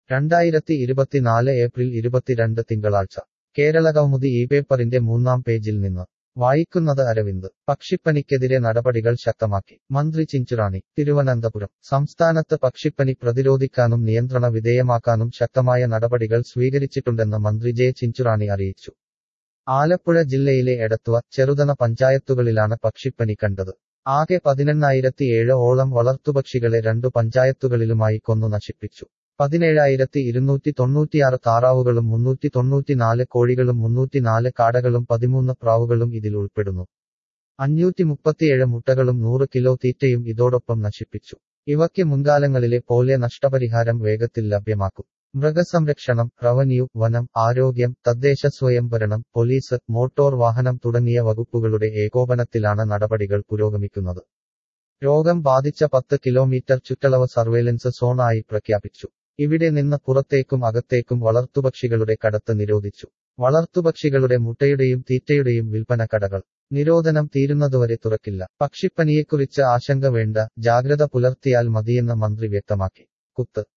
രണ്ടായിരത്തി ഇരുപത്തിനാല് ഏപ്രിൽ ഇരുപത്തിരണ്ട് തിങ്കളാഴ്ച കേരളകൗമുദി ഈ പേപ്പറിന്റെ മൂന്നാം പേജിൽ നിന്ന് വായിക്കുന്നത് അരവിന്ദ് പക്ഷിപ്പനിക്കെതിരെ നടപടികൾ ശക്തമാക്കി മന്ത്രി ചിഞ്ചുറാണി തിരുവനന്തപുരം സംസ്ഥാനത്ത് പക്ഷിപ്പനി പ്രതിരോധിക്കാനും നിയന്ത്രണ വിധേയമാക്കാനും ശക്തമായ നടപടികൾ സ്വീകരിച്ചിട്ടുണ്ടെന്ന് മന്ത്രി ജെ ചിഞ്ചുറാണി അറിയിച്ചു ആലപ്പുഴ ജില്ലയിലെ എടത്വ ചെറുതന പഞ്ചായത്തുകളിലാണ് പക്ഷിപ്പനി കണ്ടത് ആകെ പതിനെണ്ണായിരത്തി ഏഴ് ഓളം വളർത്തുപക്ഷികളെ രണ്ടു പഞ്ചായത്തുകളിലുമായി കൊന്നു നശിപ്പിച്ചു പതിനേഴായിരത്തി ഇരുന്നൂറ്റി തൊണ്ണൂറ്റിയാറ് താറാവുകളും മുന്നൂറ്റി തൊണ്ണൂറ്റിനാല് കോഴികളും മുന്നൂറ്റിനാല് കാടകളും പതിമൂന്ന് പ്രാവുകളും ഇതിൽ ഉൾപ്പെടുന്നു അഞ്ഞൂറ്റി മുപ്പത്തിയേഴ് മുട്ടകളും നൂറ് കിലോ തീറ്റയും ഇതോടൊപ്പം നശിപ്പിച്ചു ഇവയ്ക്ക് മുൻകാലങ്ങളിലെ പോലെ നഷ്ടപരിഹാരം വേഗത്തിൽ ലഭ്യമാക്കും മൃഗസംരക്ഷണം റവന്യൂ വനം ആരോഗ്യം തദ്ദേശ സ്വയംഭരണം പോലീസ് മോട്ടോർ വാഹനം തുടങ്ങിയ വകുപ്പുകളുടെ ഏകോപനത്തിലാണ് നടപടികൾ പുരോഗമിക്കുന്നത് രോഗം ബാധിച്ച പത്ത് കിലോമീറ്റർ ചുറ്റളവ് സർവേലൻസ് സോണായി പ്രഖ്യാപിച്ചു ഇവിടെ നിന്ന് പുറത്തേക്കും അകത്തേക്കും വളർത്തുപക്ഷികളുടെ കടത്ത് നിരോധിച്ചു വളർത്തുപക്ഷികളുടെ മുട്ടയുടെയും തീറ്റയുടെയും വിൽപ്പന കടകൾ നിരോധനം തീരുന്നതുവരെ തുറക്കില്ല പക്ഷിപ്പനിയെക്കുറിച്ച് ആശങ്ക വേണ്ട ജാഗ്രത പുലർത്തിയാൽ മതിയെന്ന് മന്ത്രി വ്യക്തമാക്കി കുത്ത്